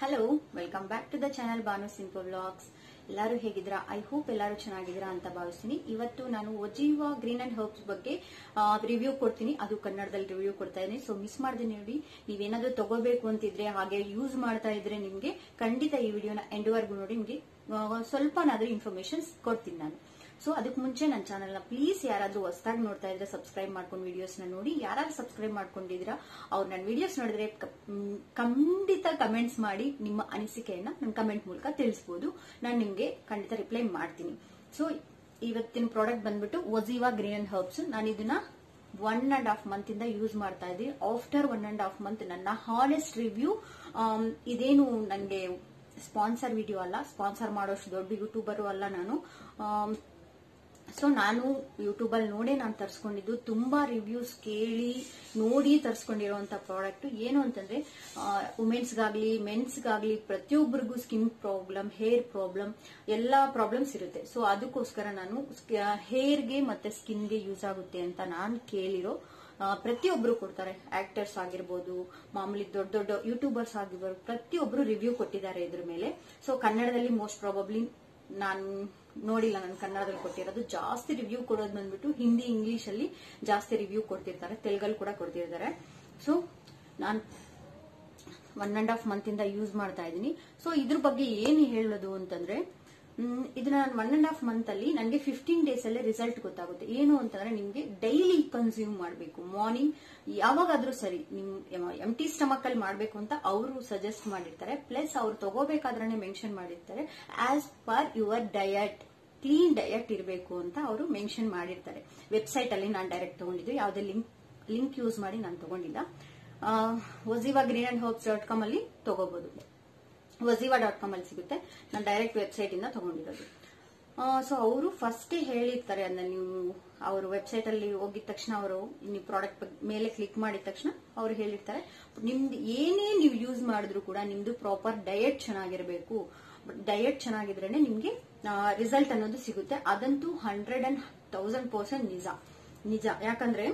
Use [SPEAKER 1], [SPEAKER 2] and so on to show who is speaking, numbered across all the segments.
[SPEAKER 1] hello welcome back to the channel Banu simple vlogs ಎಲ್ಲರೂ ಹೇಗಿದ್ದೀರಾ I hope ಎಲ್ಲರೂ ಚೆನ್ನಾಗಿದ್ದೀರಾ ಅಂತ ಭಾವಿಸ್ತೀನಿ ಇವತ್ತು ನಾನು ಒಜೀವಾ ಗ್ರೀನ್ ಅಂಡ್ ಹರ್ಬ್ಸ್ ಬಗ್ಗೆ ರಿವ್ಯೂ ಕೊಡ್ತೀನಿ ಅದು ಕನ್ನಡದಲ್ಲಿ ರಿವ್ಯೂ ಕೊಡ್ತಾ ಇದ್ದೀನಿ ಸೊ ಮಿಸ್ ಮಾಡದೆ ನೋಡಿ ನೀವೇನಾದ್ರೂ ತಗೋಬೇಕು ಅಂತಿದ್ರೆ ಹಾಗೆ ಯೂಸ್ ಮಾಡ್ತಾ ಇದ್ರೆ ನಿಮ್ಗೆ ಖಂಡಿತ ಈ ವಿಡಿಯೋನ ಎಂಡ್ವರೆಗೂ ನೋಡಿ ನಿಮ್ಗೆ ಆ, ಸ್ವಲ್ಪನಾದ್ರೂ ಇನ್ಫಾರ್ಮೇಶನ್ ಕೊಡ್ತೀನಿ ನಾನು ಸೊ ಅದಕ್ಕೆ ಮುಂಚೆ ನನ್ನ ಚಾನಲ್ನ ಪ್ಲೀಸ್ ಯಾರಾದ್ರೂ ಹೊಸದಾಗಿ ನೋಡ್ತಾ ಇದ್ರೆ ಸಬ್ಸ್ಕ್ರೈಬ್ ಮಾಡ್ಕೊಂಡು ವಿಡಿಯೋಸ್ನ ನೋಡಿ ಯಾರು ಸಬ್ಸ್ಕ್ರೈಬ್ ಮಾಡ್ಕೊಂಡಿದ್ದೀರಾ ಅವ್ರು ನನ್ನ ವಿಡಿಯೋಸ್ ನೋಡಿದ್ರೆ ಕ- ಮ್, ಖಂಡಿತ ಕಮೆಂಟ್ಸ್ ಮಾಡಿ ನಿಮ್ಮ ಅನಿಸಿಕೆಯನ್ನ ನನ್ನ ಕಮೆಂಟ್ ಮೂಲಕ ತಿಳಿಸಬಹುದು ನಾನು ನಿಮ್ಗೆ ಖಂಡಿತ ರಿಪ್ಲೈ ಮಾಡ್ತೀನಿ ಸೊ ಇವತ್ತಿನ ಪ್ರಾಡಕ್ಟ್ ಬಂದ್ಬಿಟ್ಟು ಒಜಿವಾ ಗ್ರೀನ್ ಅಂಡ್ ಹರ್ಬ್ಸ್ ನಾನು ಇದನ್ನ ಒನ್ ಅಂಡ್ ಹಾಫ್ ಮಂತ್ ಇಂದ ಯೂಸ್ ಮಾಡ್ತಾ ಇದ್ದೀನಿ after one and half month ನನ್ನ ಹಾನೆಸ್ಟ್ ರಿವ್ಯೂ ಇದೇನು ನನಗೆ ಸ್ಪಾನ್ಸರ್ ವಿಡಿಯೋ ಅಲ್ಲ ಸ್ಪಾನ್ಸರ್ ಮಾಡೋಷ್ಟು ದೊಡ್ಡ ಯೂಟ್ಯೂಬರು ಅಲ್ಲ ನಾನು ಆಮ್, ಸೊ ನಾನು ಯೂಟ್ಯೂಬ್ ಅಲ್ಲಿ ನೋಡೇ ನಾನು ತರಿಸ್ಕೊಂಡಿದ್ದು ತುಂಬಾ ರಿವ್ಯೂಸ್ ಕೇಳಿ ನೋಡಿ ತರಿಸ್ಕೊಂಡಿರುವಂತ ಪ್ರಾಡಕ್ಟ್ ಏನು ಅಂತಂದ್ರೆ ವುಮೆನ್ಸ್ಗಾಗ್ಲಿ ಮೆನ್ಸ್ಗಾಗ್ಲಿ ಪ್ರತಿಯೊಬ್ಬರಿಗೂ ಸ್ಕಿನ್ ಪ್ರಾಬ್ಲಮ್ ಹೇರ್ ಪ್ರಾಬ್ಲಮ್ ಎಲ್ಲಾ ಪ್ರಾಬ್ಲಮ್ಸ್ ಇರುತ್ತೆ ಸೊ ಅದಕ್ಕೋಸ್ಕರ ನಾನು ಹೇರ್ಗೆ ಮತ್ತೆ ಸ್ಕಿನ್ಗೆ ಯೂಸ್ ಆಗುತ್ತೆ ಅಂತ ನಾನು ಕೇಳಿರೋ ಆ, ಪ್ರತಿಯೊಬ್ರು ಕೊಡ್ತಾರೆ ಆಕ್ಟರ್ಸ್ ಆಗಿರ್ಬೋದು ಮಾಮೂಲಿ ದೊಡ್ಡ ದೊಡ್ಡ ಯೂಟ್ಯೂಬರ್ಸ್ ಆಗಿರ್ಬೋದು ಪ್ರತಿಯೊಬ್ರು ರಿವ್ಯೂ ಕೊಟ್ಟಿದ್ದಾರೆ ಇದ್ರ ಮೇಲೆ ಸೊ ಕನ್ನಡದಲ್ಲಿ ಮೋಸ್ಟ್ ಪ್ರಾಬಬ್ಲಿ ನಾನು ನೋಡಿಲ್ಲ ನಾನು ಕನ್ನಡದಲ್ಲಿ ಕೊಟ್ಟಿರೋದು ಜಾಸ್ತಿ ರಿವ್ಯೂ ಕೊಡೋದು ಬಂದ್ಬಿಟ್ಟು ಹಿಂದಿ ಇಂಗ್ಲಿಷ್ ಅಲ್ಲಿ ಜಾಸ್ತಿ ರಿವ್ಯೂ ಕೊಡ್ತಿರ್ತಾರೆ ತೆಲುಗಲ್ಲಿ ಕೂಡ ಕೊಡ್ತಿರ್ತಾರೆ ಸೊ ನಾನು ಒನ್ ಅಂಡ್ ಹಾಫ್ ಮಂತ್ ಇಂದ ಯೂಸ್ ಮಾಡ್ತಾ ಇದ್ದೀನಿ ಸೊ ಇದ್ರ ಬಗ್ಗೆ ಏನು ಹೇಳೋದು ಅಂತಂದ್ರೆ ಮ್, ಇದನ್ನ ನಾನು ಒನ್ ಅಂಡ್ ಹಾಫ್ ಮಂತ್ ಅಲ್ಲಿ ನನಗೆ ಫಿಫ್ಟೀನ್ ಡೇಸ್ ಅಲ್ಲೇ ರಿಸಲ್ಟ್ ಗೊತ್ತಾಗುತ್ತೆ ಏನು ಅಂತಂದ್ರೆ ನಿಮ್ಗೆ ಡೈಲಿ ಕನ್ಸ್ಯೂಮ್ ಮಾಡಬೇಕು ಮಾರ್ನಿಂಗ್ ಯಾವಾಗಾದ್ರೂ ಸರಿ ನಿಮ್ ಎಂ ಟಿ ಸ್ಟಮಕ್ ಅಲ್ಲಿ ಮಾಡಬೇಕು ಅಂತ ಅವರು ಸಜೆಸ್ಟ್ ಮಾಡಿರ್ತಾರೆ ಪ್ಲಸ್ ಅವ್ರು ತಗೋಬೇಕಾದ್ರೆ ಮೆನ್ಷನ್ ಮಾಡಿರ್ತಾರೆ as per your diet clean diet ಇರಬೇಕು ಅಂತ ಅವರು ಮೆನ್ಷನ್ ಮಾಡಿರ್ತಾರೆ ವೆಬ್ಸೈಟ್ ಅಲ್ಲಿ ನಾನು ಡೈರೆಕ್ಟ್ ತಗೊಂಡಿದ್ದು ಯಾವುದೇ ಲಿಂಕ್ ಲಿಂಕ್ ಯೂಸ್ ಮಾಡಿ ನಾನು ತಗೊಂಡಿಲ್ಲ Oziva green and herbs dot com ಅಲ್ಲಿ ತಗೋಬಹುದು ವಜಿವಾ ಡಾಟ್ ಕಾಮ್ ಅಲ್ಲಿ ಸಿಗುತ್ತೆ ನಾನು ಡೈರೆಕ್ಟ್ ವೆಬ್ಸೈಟ್ ಇಂದ ತಗೊಂಡಿರೋದು ಸೊ ಅವರು ಫಸ್ಟ್ ಹೇಳಿರ್ತಾರೆ ಅಂದ್ರೆ ನೀವು ಅವರು ವೆಬ್ಸೈಟ್ ಅಲ್ಲಿ ಹೋಗಿದ ತಕ್ಷಣ ಅವರು ನೀವು ಪ್ರಾಡಕ್ಟ್ ಮೇಲೆ ಕ್ಲಿಕ್ ಮಾಡಿದ ತಕ್ಷಣ ಅವರು ಹೇಳಿರ್ತಾರೆ ನಿಮ್ದು ಏನೇ ನೀವು ಯೂಸ್ ಮಾಡಿದ್ರು ಕೂಡ ನಿಮ್ದು ಪ್ರಾಪರ್ ಡಯಟ್ ಚೆನ್ನಾಗಿರಬೇಕು ಡಯಟ್ ಚೆನ್ನಾಗಿದ್ರೇನೆ ನಿಮ್ಗೆ ರಿಸಲ್ಟ್ ಅನ್ನೋದು ಸಿಗುತ್ತೆ ಅದಂತೂ ಹಂಡ್ರೆಡ್ ಅಂಡ್ ತೌಸಂಡ್ ಪರ್ಸೆಂಟ್ ನಿಜ ನಿಜ ಯಾಕಂದ್ರೆ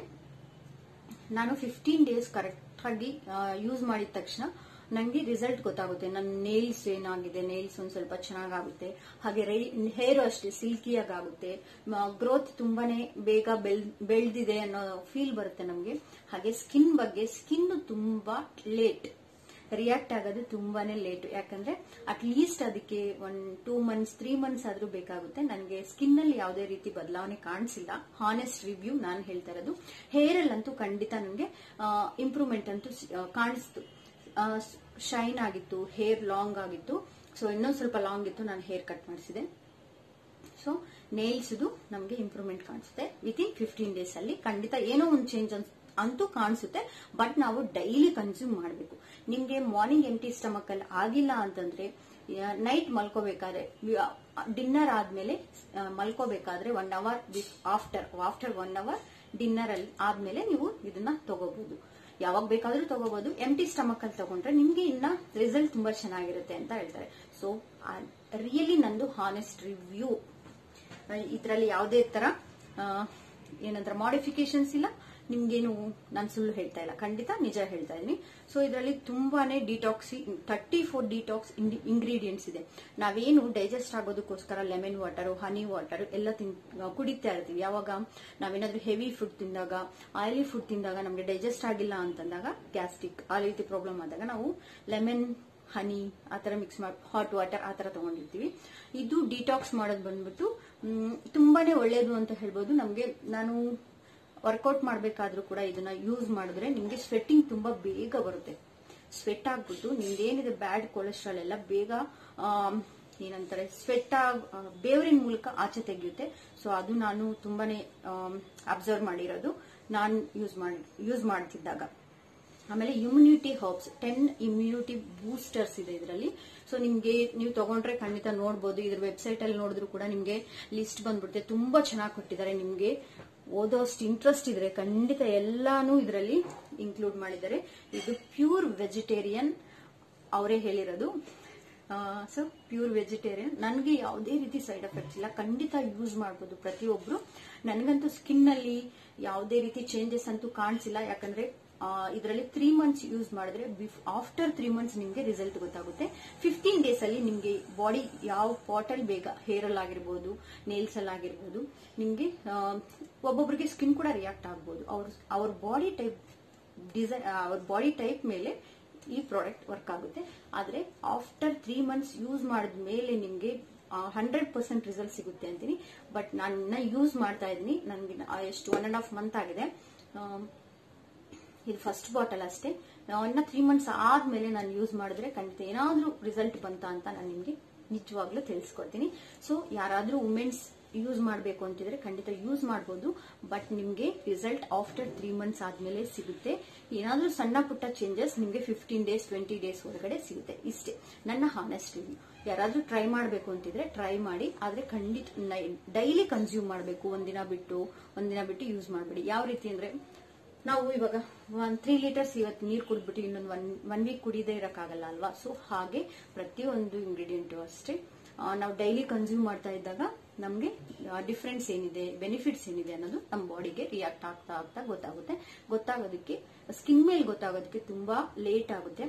[SPEAKER 1] ನಾನು ಫಿಫ್ಟೀನ್ ಡೇಸ್ ಕರೆಕ್ಟ್ ಆಗಿ ಯೂಸ್ ಮಾಡಿದ ತಕ್ಷಣ ನಂಗೆ ರಿಸಲ್ಟ್ ಗೊತ್ತಾಗುತ್ತೆ ನನ್ನ ನೇಲ್ಸ್ ಏನಾಗಿದೆ ನೇಲ್ಸ್ ಒಂದ್ ಸ್ವಲ್ಪ ಚೆನ್ನಾಗಾಗುತ್ತೆ ಹಾಗೆ ಹೇರ್ ಅಷ್ಟೇ ಸಿಲ್ಕಿಯಾಗಿ ಆಗುತ್ತೆ ಗ್ರೋತ್ ತುಂಬಾನೇ ಬೇಗ ಬೆಳ್ ಬೆಳೆದಿದೆ ಅನ್ನೋ ಫೀಲ್ ಬರುತ್ತೆ ನಮಗೆ ಹಾಗೆ ಸ್ಕಿನ್ ಬಗ್ಗೆ ಸ್ಕಿನ್ ತುಂಬಾ ಲೇಟ್ ರಿಯಾಕ್ಟ್ ಆಗೋದು ತುಂಬಾನೇ ಲೇಟ್ ಯಾಕಂದ್ರೆ ಅಟ್ ಲೀಸ್ಟ್ ಅದಕ್ಕೆ one two months three months ಆದ್ರೂ ಬೇಕಾಗುತ್ತೆ ನನಗೆ ಸ್ಕಿನ್ ಅಲ್ಲಿ ಯಾವುದೇ ರೀತಿ ಬದಲಾವಣೆ ಕಾಣಿಸಿಲ್ಲ ಹಾನೆಸ್ಟ್ ರಿವ್ಯೂ ನಾನು ಹೇಳ್ತಾ ಇರೋದು ಹೇರ್ ಅಲ್ಲಂತೂ ಖಂಡಿತ ನನಗೆ ಇಂಪ್ರೂವ್ಮೆಂಟ್ ಅಂತೂ ಸಿ- ಆ, ಕಾಣಿಸ್ತು ಶೈನ್ ಆಗಿತ್ತು ಹೇರ್ ಲಾಂಗ್ ಆಗಿತ್ತು ಸೊ ಇನ್ನೊಂದ್ ಸ್ವಲ್ಪ ಲಾಂಗ್ ಇತ್ತು ನಾನು ಹೇರ್ ಕಟ್ ಮಾಡಿಸಿದೆ ಸೊ ನೇಲ್ಸ್ ನಮಗೆ ಇಂಪ್ರೂವ್ಮೆಂಟ್ ಕಾಣಿಸುತ್ತೆ ವಿತ್ ಇನ್ ಫಿಫ್ಟೀನ್ ಡೇಸ್ ಅಲ್ಲಿ ಖಂಡಿತ ಏನೋ ಒಂದು ಚೇಂಜ್ ಅಂತೂ ಕಾಣಿಸುತ್ತೆ ಬಟ್ ನಾವು ಡೈಲಿ ಕನ್ಸ್ಯೂಮ್ ಮಾಡಬೇಕು ನಿಮ್ಗೆ ಮಾರ್ನಿಂಗ್ ಎಂಟಿ ಸ್ಟಮಕ್ ಅಲ್ಲಿ ಆಗಿಲ್ಲ ಅಂತಂದ್ರೆ ನೈಟ್ ಮಲ್ಕೋಬೇಕಾದ್ರೆ ಡಿನ್ನರ್ ಆದ್ಮೇಲೆ ಆ, ಮಲ್ಕೋಬೇಕಾದ್ರೆ one hour after after one hour dinner ಅಲ್ಲಿ ಆದ್ಮೇಲೆ ನೀವು ಇದನ್ನ ತಗೋಬಹುದು ಯಾವಾಗ ಬೇಕಾದ್ರೂ ತಗೋಬಹುದು ಎಂಟಿ ಸ್ಟಮಕ್ ಅಲ್ಲಿ ತಗೊಂಡ್ರೆ ನಿಮ್ಗೆ ಇನ್ನ ರಿಸಲ್ಟ್ ತುಂಬಾ ಚೆನ್ನಾಗಿರುತ್ತೆ ಅಂತ ಹೇಳ್ತಾರೆ ಸೊ ರಿಯಲಿ ನಂದು ಹಾನೆಸ್ಟ್ ರಿವ್ಯೂ ಇದರಲ್ಲಿ ಯಾವುದೇ ತರ ಆ, ಏನಂತಾರೆ ಮಾಡಿಫಿಕೇಶನ್ಸ್ ಇಲ್ಲ ನಿಮ್ಗೇನು ನಾನು ಸುಳ್ಳು ಹೇಳ್ತಾ ಇಲ್ಲ ಖಂಡಿತ ನಿಜ ಹೇಳ್ತಾ ಇದೀನಿ ಸೊ ಇದರಲ್ಲಿ ತುಂಬಾನೇ ಡಿಟಾಕ್ಸಿ ತರ್ಟಿ ಫೋರ್ ಡಿಟಾಕ್ಸ್ ಇಂಗ್ರೀಡಿಯೆಂಟ್ಸ್ ಇದೆ ನಾವೇನು ಡೈಜೆಸ್ಟ್ ಆಗೋದಕ್ಕೋಸ್ಕರ ಲೆಮನ್ ವಾಟರ್ ಹನಿ ವಾಟರ್ ಎಲ್ಲ ತಿನ್ ಕುಡಿತಾ ಇರ್ತೀವಿ ಯಾವಾಗ ನಾವೇನಾದ್ರೂ ಹೆವಿ ಫುಡ್ ತಿಂದಾಗ ಆಯಿಲಿ ಫುಡ್ ತಿಂದಾಗ ನಮಗೆ ಡೈಜೆಸ್ಟ್ ಆಗಿಲ್ಲ ಅಂತಂದಾಗ ಗ್ಯಾಸ್ಟ್ರಿಕ್ ಆ ರೀತಿ ಪ್ರಾಬ್ಲಮ್ ಆದಾಗ ನಾವು ಲೆಮನ್ ಹನಿ ಆ ತರ ಮಿಕ್ಸ್ ಮಾಡಿ ಹಾಟ್ ವಾಟರ್ ಆ ತರ ತಗೊಂಡಿರ್ತೀವಿ ಇದು ಡಿಟಾಕ್ಸ್ ಮಾಡೋದು ಬಂದ್ಬಿಟ್ಟು ಮ್, ತುಂಬಾನೇ ಒಳ್ಳೇದು ಅಂತ ಹೇಳ್ಬೋದು ನಮಗೆ ನಾನು ವರ್ಕೌಟ್ ಮಾಡಬೇಕಾದ್ರೂ ಕೂಡ ಇದನ್ನ ಯೂಸ್ ಮಾಡಿದ್ರೆ ನಿಮ್ಗೆ ಸ್ವೆಟ್ಟಿಂಗ್ ತುಂಬಾ ಬೇಗ ಬರುತ್ತೆ ಸ್ವೆಟ್ ಆಗ್ಬಿಟ್ಟು ನಿಮ್ದೇನಿದೆ ಬ್ಯಾಡ್ ಕೊಲೆಸ್ಟ್ರಾಲ್ ಎಲ್ಲ ಬೇಗ ಆಮ್, ಏನಂತಾರೆ ಸ್ವೆಟ್ ಆಗ್ ಆ, ಬೇವರಿನ ಮೂಲಕ ಆಚೆ ತೆಗೆಯುತ್ತೆ ಸೊ ಅದು ನಾನು ತುಂಬಾನೇ ಅಬ್ಸರ್ವ್ ಮಾಡಿರೋದು ನಾನು ಯೂಸ್ ಮಾಡಿ ಯೂಸ್ ಮಾಡ್ತಿದ್ದಾಗ ಆಮೇಲೆ immunity herbs ten immunity boosters ಇದೆ ಇದರಲ್ಲಿ ಸೊ ನಿಮ್ಗೆ ನೀವು ತಗೊಂಡ್ರೆ ಖಂಡಿತ ನೋಡಬಹುದು ಇದ್ರ ವೆಬ್ಸೈಟ್ ಅಲ್ಲಿ ನೋಡಿದ್ರು ಕೂಡ ನಿಮ್ಗೆ ಲಿಸ್ಟ್ ಬಂದ್ಬಿಡುತ್ತೆ ತುಂಬಾ ಚೆನ್ನಾಗಿ ಕೊಟ್ಟಿದ್ದಾರೆ ನಿಮ್ಗೆ ಓದೋಷ್ಟು ಇಂಟ್ರೆಸ್ಟ್ ಇದ್ರೆ ಖಂಡಿತ ಎಲ್ಲಾನು ಇದರಲ್ಲಿ ಇನ್ಕ್ಲೂಡ್ ಮಾಡಿದ್ದಾರೆ ಇದು ಪ್ಯೂರ್ ವೆಜಿಟೇರಿಯನ್ ಅವರೇ ಹೇಳಿರೋದು ಸೊ ಪ್ಯೂರ್ ವೆಜಿಟೇರಿಯನ್ ನನಗೆ ಯಾವುದೇ ರೀತಿ ಸೈಡ್ ಎಫೆಕ್ಟ್ಸ್ ಇಲ್ಲ ಖಂಡಿತ ಯೂಸ್ ಮಾಡ್ಬೋದು ಪ್ರತಿಯೊಬ್ರು ನನಗಂತೂ ಸ್ಕಿನ್ ಅಲ್ಲಿ ಯಾವುದೇ ರೀತಿ ಚೇಂಜಸ್ ಅಂತೂ ಕಾಣಿಸಿಲ್ಲ ಯಾಕಂದ್ರೆ ಇದರಲ್ಲಿ ತ್ರೀ ಮಂತ್ಸ್ ಯೂಸ್ ಮಾಡಿದ್ರೆ ಆಫ್ಟರ್ ತ್ರೀ ಮಂತ್ಸ್ ನಿಮ್ಗೆ ರಿಸಲ್ಟ್ ಗೊತ್ತಾಗುತ್ತೆ ಫಿಫ್ಟೀನ್ ಡೇಸ್ ಅಲ್ಲಿ ನಿಮ್ಗೆ ಬಾಡಿ ಯಾವ ಪಾಟಲ್ ಬೇಗ ಹೇರ್ ಅಲ್ಲಿ ಆಗಿರ್ಬೋದು ನೇಲ್ಸ್ ಅಲ್ಲಿ ಆಗಿರ್ಬೋದು ನಿಮ್ಗೆ ಆ, ಒಬ್ಬೊಬ್ರಿಗೆ ಸ್ಕಿನ್ ಕೂಡ ರಿಯಾಕ್ಟ್ ಆಗ್ಬೋದು ಅವ್ರ ಅವ್ರ ಬಾಡಿ ಟೈಪ್ ಡಿಸೈನ್ ಅವ್ರ ಬಾಡಿ ಟೈಪ್ ಮೇಲೆ ಈ ಪ್ರಾಡಕ್ಟ್ ವರ್ಕ್ ಆಗುತ್ತೆ ಆದ್ರೆ ಆಫ್ಟರ್ ತ್ರೀ ಮಂತ್ಸ್ ಯೂಸ್ ಮಾಡಿದ ಮೇಲೆ ನಿಮ್ಗೆ ಹಂಡ್ರೆಡ್ ಪರ್ಸೆಂಟ್ ರಿಸಲ್ಟ್ ಸಿಗುತ್ತೆ ಅಂತೀನಿ ಬಟ್ ನಾನು ಯೂಸ್ ಮಾಡ್ತಾ ಇದ್ದೀನಿ ನನಗೆ ಎಷ್ಟು ಒನ್ ಅಂಡ್ ಹಾಫ್ ಮಂತ್ ಆಗಿದೆ ಆ, ಇದು ಫಸ್ಟ್ ಬಾಟಲ್ ಅಷ್ಟೇ ಇನ್ನ ತ್ರೀ ಮಂತ್ಸ್ ಆದ್ಮೇಲೆ ನಾನು ಯೂಸ್ ಮಾಡಿದ್ರೆ ಖಂಡಿತ ಏನಾದ್ರೂ ರಿಸಲ್ಟ್ ಬಂತ ಅಂತ ನಾನು ನಿಮ್ಗೆ ನಿಜವಾಗ್ಲೂ ತಿಳಿಸ್ಕೊಡ್ತೀನಿ ಸೊ ಯಾರಾದ್ರೂ ವುಮೆನ್ಸ್ ಯೂಸ್ ಮಾಡಬೇಕು ಅಂತಿದ್ರೆ ಖಂಡಿತ ಯೂಸ್ ಮಾಡಬಹುದು ಬಟ್ ನಿಮ್ಗೆ ರಿಸಲ್ಟ್ ಆಫ್ಟರ್ ತ್ರೀ ಮಂತ್ಸ್ ಆದ್ಮೇಲೆ ಸಿಗುತ್ತೆ ಏನಾದ್ರೂ ಸಣ್ಣ ಪುಟ್ಟ ಚೇಂಜಸ್ ನಿಮ್ಗೆ ಫಿಫ್ಟೀನ್ ಡೇಸ್ ಟ್ವೆಂಟಿ ಡೇಸ್ ಹೊರಗಡೆ ಸಿಗುತ್ತೆ ಇಷ್ಟೇ ನನ್ನ ಹಾನೆಸ್ಟ್ ರಿವ್ಯೂ ಯಾರಾದ್ರೂ ಟ್ರೈ ಮಾಡಬೇಕು ಅಂತಿದ್ರೆ ಟ್ರೈ ಮಾಡಿ ಆದ್ರೆ ಖಂಡಿತ ಡೈಲಿ ಕನ್ಸ್ಯೂಮ್ ಮಾಡಬೇಕು ಒಂದಿನ ಬಿಟ್ಟು ಒಂದಿನ ಬಿಟ್ಟು ಯೂಸ್ ಮಾಡಬೇಡಿ ಯಾವ ರೀತಿ ಅಂದ್ರೆ ನಾವು ಇವಾಗ ಒಂದ್ ತ್ರೀ ಲೀಟರ್ಸ್ ಇವತ್ತು ನೀರು ಕುಡಿದ್ಬಿಟ್ಟು ಇನ್ನೊಂದು ಒನ್ ಒನ್ ವೀಕ್ ಕುಡಿದೇ ಇರಕ್ಕಾಗಲ್ಲ ಅಲ್ವಾ ಸೊ ಹಾಗೆ ಪ್ರತಿಯೊಂದು ಇಂಗ್ರೀಡಿಯೆಂಟ್ ಅಷ್ಟೇ ಆ, ನಾವು ಡೈಲಿ ಕನ್ಸ್ಯೂಮ್ ಮಾಡ್ತಾ ಇದ್ದಾಗ ನಮಗೆ ಡಿಫ್ರೆನ್ಸ್ ಏನಿದೆ ಬೆನಿಫಿಟ್ಸ್ ಏನಿದೆ ಅನ್ನೋದು ನಮ್ಮ ಬಾಡಿಗೆ ರಿಯಾಕ್ಟ್ ಆಗ್ತಾ ಆಗ್ತಾ ಗೊತ್ತಾಗುತ್ತೆ ಗೊತ್ತಾಗೋದಕ್ಕೆ ಸ್ಕಿನ್ ಮೇಲೆ ಗೊತ್ತಾಗೋದಕ್ಕೆ ತುಂಬಾ ಲೇಟ್ ಆಗುತ್ತೆ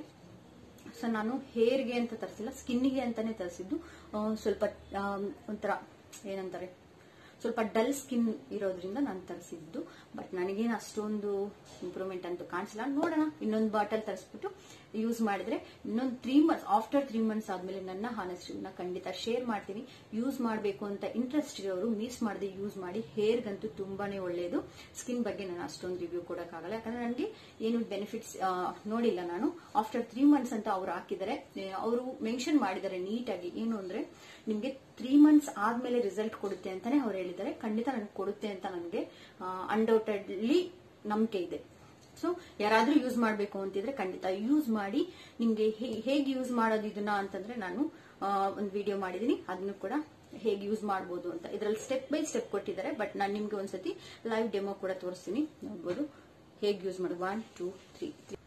[SPEAKER 1] ಸೊ ನಾನು ಹೇರ್ಗೆ ಅಂತ ತರಿಸಿಲ್ಲ ಸ್ಕಿನ್ಗೆ ಅಂತಾನೆ ತರಿಸಿದ್ದು ಸ್ವಲ್ಪ ಆ, ಒಂಥರ ಏನಂತಾರೆ ಸ್ವಲ್ಪ ಡಲ್ ಸ್ಕಿನ್ ಇರೋದ್ರಿಂದ ನಾನು ತರಿಸಿದ್ದು ಬಟ್ ನನಗೇನು ಅಷ್ಟೊಂದು ಇಂಪ್ರೂವ್ಮೆಂಟ್ ಅಂತೂ ಕಾಣಿಸಿಲ್ಲ ನೋಡೋಣ ಇನ್ನೊಂದು ಬಾಟಲ್ ತರಿಸ್ಬಿಟ್ಟು ಯೂಸ್ ಮಾಡಿದ್ರೆ ಇನ್ನೊಂದು three months after three months ಆದ್ಮೇಲೆ ನನ್ನ ಹಾನೆಸ್ಟ್ ಖಂಡಿತ ಶೇರ್ ಮಾಡ್ತೀನಿ ಯೂಸ್ ಮಾಡಬೇಕು ಅಂತ ಇಂಟ್ರೆಸ್ಟ್ ಇರೋರು ಮಿಸ್ ಮಾಡದೆ ಯೂಸ್ ಮಾಡಿ ಹೇರ್ಗಂತೂ ತುಂಬಾನೇ ಒಳ್ಳೆಯದು ಸ್ಕಿನ್ ಬಗ್ಗೆ ನಾನು ಅಷ್ಟೊಂದು ರಿವ್ಯೂ ಕೊಡೋಕ್ಕಾಗಲ್ಲ ಯಾಕಂದ್ರೆ ನನಗೆ ಏನು ಬೆನಿಫಿಟ್ಸ್ ನೋಡಿಲ್ಲ ನಾನು ಆಫ್ಟರ್ ತ್ರೀ ಮಂತ್ಸ್ ಅಂತ ಅವ್ರು ಹಾಕಿದ್ದಾರೆ ಅವರು ಮೆನ್ಷನ್ ಮಾಡಿದ್ದಾರೆ ನೀಟಾಗಿ ಏನು ಅಂದ್ರೆ ನಿಮ್ಗೆ ತ್ರೀ ಮಂತ್ಸ್ ಆದ್ಮೇಲೆ ರಿಸಲ್ಟ್ ಕೊಡುತ್ತೆ ಅಂತಾನೆ ಅವ್ರು ಹೇಳಿದ್ದಾರೆ ಖಂಡಿತ ನನಗೆ ಕೊಡುತ್ತೆ ಅಂತ ನನಗೆ ಅನ್ಡೌಟೆಡ್ಲಿ ನಂಬಿಕೆ ಇದೆ ಸೊ ಯಾರಾದ್ರೂ ಯೂಸ್ ಮಾಡಬೇಕು ಅಂತಿದ್ರೆ ಖಂಡಿತ ಯೂಸ್ ಮಾಡಿ ನಿಮ್ಗೆ ಹೇಗೆ ಯೂಸ್ ಮಾಡೋದು ಇದನ್ನ ಅಂತಂದ್ರೆ ನಾನು ಒಂದು ವಿಡಿಯೋ ಮಾಡಿದೀನಿ ಅದನ್ನು ಕೂಡ ಹೇಗೆ ಯೂಸ್ ಮಾಡಬಹುದು ಅಂತ ಇದರಲ್ಲಿ ಸ್ಟೆಪ್ ಬೈ ಸ್ಟೆಪ್ ಕೊಟ್ಟಿದ್ದಾರೆ ಬಟ್ ನಾನು ನಿಮ್ಗೆ ಒಂದ್ಸತಿ ಲೈವ್ ಡೆಮೋ ಕೂಡ ತೋರಿಸ್ತೀನಿ ನೋಡ್ಬೋದು ಹೇಗೆ ಯೂಸ್ ಮಾಡೋದು ಒನ್ ಟೂ ತ್ರೀ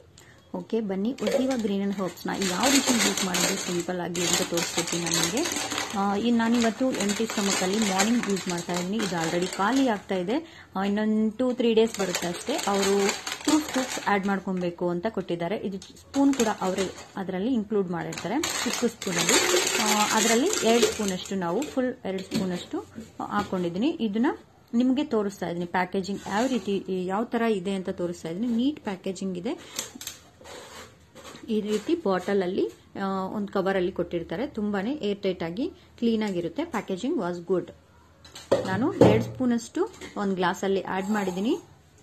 [SPEAKER 2] ಓಕೆ ಬನ್ನಿ ಉಜ್ಜೀವ ಗ್ರೀನ್ ಅಂಡ್ ಹರ್ಬ್ಸ್ನ ಯಾವ ರೀತಿ ಯೂಸ್ ಮಾಡೋದು ಸಿಂಪಲ್ ಆಗಿ ಅಂತ ತೋರಿಸ್ಕೊಡ್ತೀನಿ ನಾನು ನಿಮಗೆ ಇನ್ನು ನಾನಿವತ್ತು ಎಂಟಿ ಸ್ಟಮಕಲ್ಲಿ ಮಾರ್ನಿಂಗ್ ಯೂಸ್ ಮಾಡ್ತಾ ಇದ್ದೀನಿ ಇದು ಆಲ್ರೆಡಿ ಖಾಲಿ ಆಗ್ತಾ ಇದೆ ಆ, ಇನ್ನೊಂದು ಟೂ ತ್ರೀ ಡೇಸ್ ಬರುತ್ತೆ ಅಷ್ಟೇ ಅವರು ಟೂ ಸ್ಪೂನ್ಸ್ ಆ್ಯಡ್ ಮಾಡ್ಕೊಬೇಕು ಅಂತ ಕೊಟ್ಟಿದ್ದಾರೆ ಇದು ಸ್ಪೂನ್ ಕೂಡ ಅವರೇ ಅದರಲ್ಲಿ ಇನ್ಕ್ಲೂಡ್ ಮಾಡಿರ್ತಾರೆ ಚಿಕ್ಕ ಸ್ಪೂನಲ್ಲಿ ಅದರಲ್ಲಿ ಎರಡು ಸ್ಪೂನಷ್ಟು ನಾವು ಫುಲ್ ಎರಡು ಸ್ಪೂನಷ್ಟು ಹಾಕೊಂಡಿದ್ದೀನಿ ಇದನ್ನ ನಿಮಗೆ ತೋರಿಸ್ತಾ ಇದ್ದೀನಿ ಪ್ಯಾಕೇಜಿಂಗ್ ಯಾವ ರೀತಿ ಯಾವ ತರ ಇದೆ ಅಂತ ತೋರಿಸ್ತಾ ಇದ್ದೀನಿ ನೀಟ್ ಪ್ಯಾಕೇಜಿಂಗ್ ಇದೆ ಈ ರೀತಿ ಬಾಟಲ್ ಅಲ್ಲಿ ಒಂದು ಕವರ್ ಅಲ್ಲಿ ಕೊಟ್ಟಿರ್ತಾರೆ ತುಂಬಾನೇ ಏರ್ ಟೈಟ್ ಆಗಿ ಕ್ಲೀನ್ ಆಗಿರುತ್ತೆ ಪ್ಯಾಕೇಜಿಂಗ್ ವಾಸ್ ಗುಡ್ ನಾನು ಎರಡು ಸ್ಪೂನ್ ಅಷ್ಟು ಒಂದು ಗ್ಲಾಸ್ ಅಲ್ಲಿ ಆಡ್ ಮಾಡಿದ್ದೀನಿ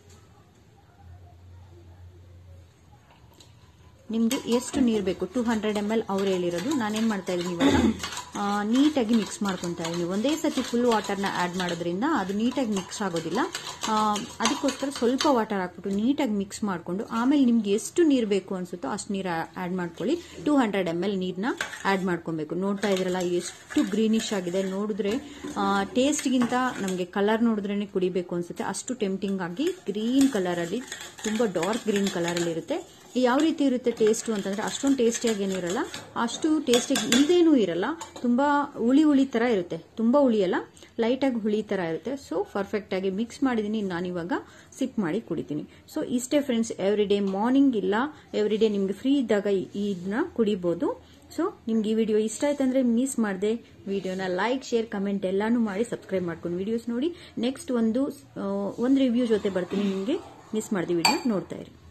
[SPEAKER 2] ನಿಮ್ಗೆ ಎಷ್ಟು ನೀರು ಬೇಕು ಟೂ ಹಂಡ್ರೆಡ್ ಎಮ್ ಎಲ್ ಅವ್ರು ಹೇಳಿರೋದು ನಾನೇನ್ ಮಾಡ್ತಾ ಇದ್ದೀನಿ ಇವಾಗ ಆ, ನೀಟಾಗಿ ಮಿಕ್ಸ್ ಮಾಡ್ಕೊತಾ ಇದ್ದೀನಿ ಒಂದೇ ಸತಿ ಫುಲ್ ವಾಟರ್ನ ಆಡ್ ಮಾಡೋದ್ರಿಂದ ಅದು ನೀಟಾಗಿ ಮಿಕ್ಸ್ ಆಗೋದಿಲ್ಲ ಆ, ಅದಕ್ಕೋಸ್ಕರ ಸ್ವಲ್ಪ ವಾಟರ್ ಹಾಕ್ಬಿಟ್ಟು ನೀಟಾಗಿ ಮಿಕ್ಸ್ ಮಾಡಿಕೊಂಡು ಆಮೇಲೆ ನಿಮ್ಗೆ ಎಷ್ಟು ನೀರು ಬೇಕು ಅನ್ಸುತ್ತೋ ಅಷ್ಟು ನೀರು ಆಡ್ ಮಾಡ್ಕೊಳ್ಳಿ ಟೂ ಹಂಡ್ರೆಡ್ ಎಮ್ ಎಲ್ ನೀರನ್ನ ಆಡ್ ಮಾಡ್ಕೊಬೇಕು ನೋಡ್ತಾ ಇದ್ರಲ್ಲ ಎಷ್ಟು ಗ್ರೀನಿಶ್ ಆಗಿದೆ ನೋಡಿದ್ರೆ ಟೇಸ್ಟ್ಗಿಂತ ನಮಗೆ ಕಲರ್ ನೋಡಿದ್ರೇನೆ ಕುಡಿಬೇಕು ಅನ್ಸುತ್ತೆ ಅಷ್ಟು ಟೆಂಪ್ಟಿಂಗ್ ಆಗಿ ಗ್ರೀನ್ ಕಲರ್ ಅಲ್ಲಿ ತುಂಬಾ ಡಾರ್ಕ್ ಗ್ರೀನ್ ಕಲರ್ ಅಲ್ಲಿ ಇರುತ್ತೆ ಯಾವ ರೀತಿ ಇರುತ್ತೆ ಟೇಸ್ಟು ಅಂತಂದ್ರೆ ಅಷ್ಟೊಂದು ಟೇಸ್ಟಿಯಾಗಿ ಏನೂ ಇರಲ್ಲ ಅಷ್ಟು ಟೇಸ್ಟಿಯಾಗಿ ಇಲ್ದೇನೂ ಇರಲ್ಲ ತುಂಬಾ ಹುಳಿ ಹುಳಿ ತರ ಇರುತ್ತೆ ತುಂಬಾ ಹುಳಿಯಲ್ಲ ಲೈಟ್ ಆಗಿ ಹುಳಿ ತರ ಇರುತ್ತೆ ಸೊ ಪರ್ಫೆಕ್ಟ್ ಆಗಿ ಮಿಕ್ಸ್ ಮಾಡಿದೀನಿ ನಾನಿವಾಗ ಸಿಪ್ ಮಾಡಿ ಕುಡಿತೀನಿ ಸೊ ಇಷ್ಟೇ ಫ್ರೆಂಡ್ಸ್ ಎವ್ರಿ ಡೇ ಮಾರ್ನಿಂಗ್ ಇಲ್ಲ ಎವ್ರಿ ಡೇ ನಿಮ್ಗೆ ಫ್ರೀ ಇದ್ದಾಗ ಇ- ಇದನ್ನ ಕುಡಿಬಹುದು ಸೊ ನಿಮ್ಗೆ ಈ ವಿಡಿಯೋ ಇಷ್ಟ ಆಯ್ತಂದ್ರೆ ಮಿಸ್ ಮಾಡದೆ ವಿಡಿಯೋನ ಲೈಕ್ ಶೇರ್ ಕಮೆಂಟ್ ಎಲ್ಲಾನು ಮಾಡಿ ಸಬ್ಸ್ಕ್ರೈಬ್ ಮಾಡ್ಕೊಂಡು ವಿಡಿಯೋಸ್ ನೋಡಿ ನೆಕ್ಸ್ಟ್ ಒಂದು ಆ, ಒಂದು ರಿವ್ಯೂ ಜೊತೆ ಬರ್ತೀನಿ ನಿಮಗೆ ಮಿಸ್ ಮಾಡಿದ ವಿಡಿಯೋ ನೋಡ್ತಾ ಇರಿ